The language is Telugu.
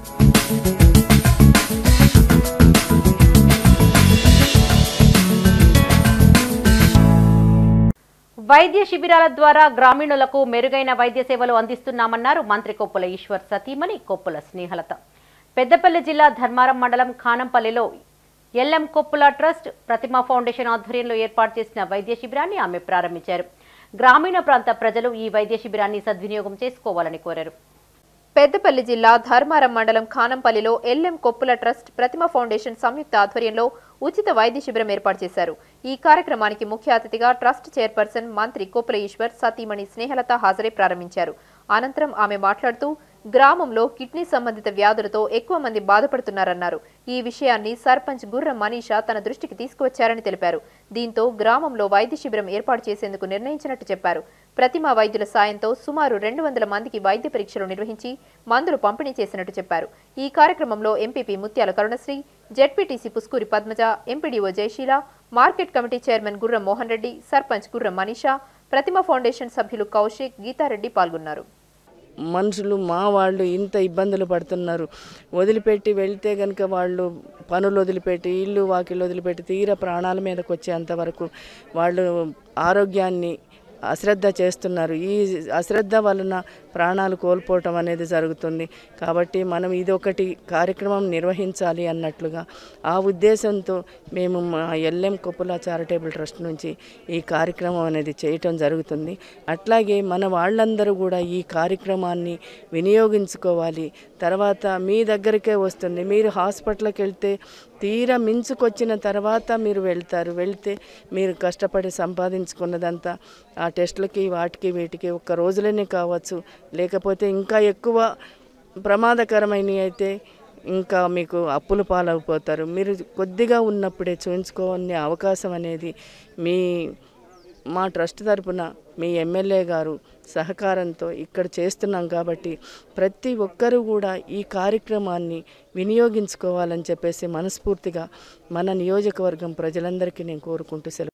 వైద్య శిబిరాల ద్వారా గ్రామీణులకు మెరుగైన వైద్య సేవలు అందిస్తున్నామన్నారు మంత్రి కొప్పుల ఈశ్వర్ సతీమణి కొప్పుల స్నేహలత పెద్దపల్లి జిల్లా ధర్మారం మండలం ఖానంపల్లిలో LM Koppula trust Prathima foundation ఆధ్వర్యంలో ఏర్పాటు చేసిన వైద్య శిబిరాన్ని ఆమె ప్రారంభించారు గ్రామీణ ప్రాంత ప్రజలు ఈ వైద్య శిబిరాన్ని సద్వినియోగం చేసుకోవాలని కోరారు పెద్దపల్లి జిల్లా ధర్మారం మండలం ఖానంపల్లిలో LM Koppula trust Prathima foundation సంయుక్త ఆధ్వర్యంలో ఉచిత వైద్య శిబిరం ఏర్పాటు చేశారు ఈ కార్యక్రమానికి ముఖ్య అతిథిగా ట్రస్ట్ చైర్పర్సన్ మంత్రి కొప్పుల ఈశ్వర్ సతీమణి స్నేహలత హాజరై ప్రారంభించారు అనంతరం ఆమె మాట్లాడుతూ గ్రామంలో కిడ్నీ సంబంధిత వ్యాధులతో ఎక్కువ మంది బాధపడుతున్నారన్నారు ఈ విషయాన్ని సర్పంచ్ గుర్రం మనీషా తన దృష్టికి తీసుకువచ్చారని తెలిపారు దీంతో గ్రామంలో వైద్య శిబిరం ఏర్పాటు చేసేందుకు నిర్ణయించినట్టు చెప్పారు ప్రతిమా వైద్యుల సాయంతో సుమారు రెండు వందల మందికి వైద్య పరీక్షలు నిర్వహించి మందులు పంపిణీ చేసినట్టు చెప్పారు ఈ కార్యక్రమంలో MPP Muthyala Karunasri ZPTC Puskuri Padmaja MPDO Jayasheela market committee chairman Gurram Mohan Reddy sarpanch గుర్రం మనీషా ప్రతిమ ఫౌండేషన్ సభ్యులు కౌశిక్ గీతారెడ్డి పాల్గొన్నారు మనుషులు మా వాళ్ళు ఇంత ఇబ్బందులు పడుతున్నారు వదిలిపెట్టి వెళ్తే కనుక వాళ్ళు పనులు వదిలిపెట్టి ఇల్లు వాకిళ్ళు వదిలిపెట్టి తీర ప్రాణాల మీదకి వచ్చేంత వరకు వాళ్ళు ఆరోగ్యాన్ని అశ్రద్ధ చేస్తున్నారు ఈ అశ్రద్ధ వలన ప్రాణాలు కోల్పోవటం అనేది జరుగుతుంది కాబట్టి మనం ఇది ఒకటి కార్యక్రమం నిర్వహించాలి అన్నట్లుగా ఆ ఉద్దేశంతో మేము మా ఎల్ఎం కొప్పుల చారిటబుల్ ట్రస్ట్ నుంచి ఈ కార్యక్రమం అనేది చేయటం జరుగుతుంది అట్లాగే మన వాళ్ళందరూ కూడా ఈ కార్యక్రమాన్ని వినియోగించుకోవాలి తర్వాత మీ దగ్గరికే వస్తుంది మీరు హాస్పిటల్కి వెళ్తే తీరా మించుకొచ్చిన తర్వాత మీరు వెళ్తారు వెళ్తే మీరు కష్టపడి సంపాదించుకున్నదంతా ఆ టెస్టులకి వాటికి వీటికి ఒక్క రోజులోనే కావచ్చు లేకపోతే ఇంకా ఎక్కువ ప్రమాదకరమైనవి అయితే ఇంకా మీకు అప్పుల పాలైపోతారు మీరు కొద్దిగా ఉన్నప్పుడే చూయించుకోవాలనే అవకాశం అనేది మీ మా ట్రస్ట్ తరపున మీ ఎమ్మెల్యే గారు సహకారంతో ఇక్కడ చేస్తున్నాం కాబట్టి ప్రతి ఒక్కరూ కూడా ఈ కార్యక్రమాన్ని వినియోగించుకోవాలని చెప్పేసి మనస్ఫూర్తిగా మన నియోజకవర్గం ప్రజలందరికీ నేను కోరుకుంటూ సెలవు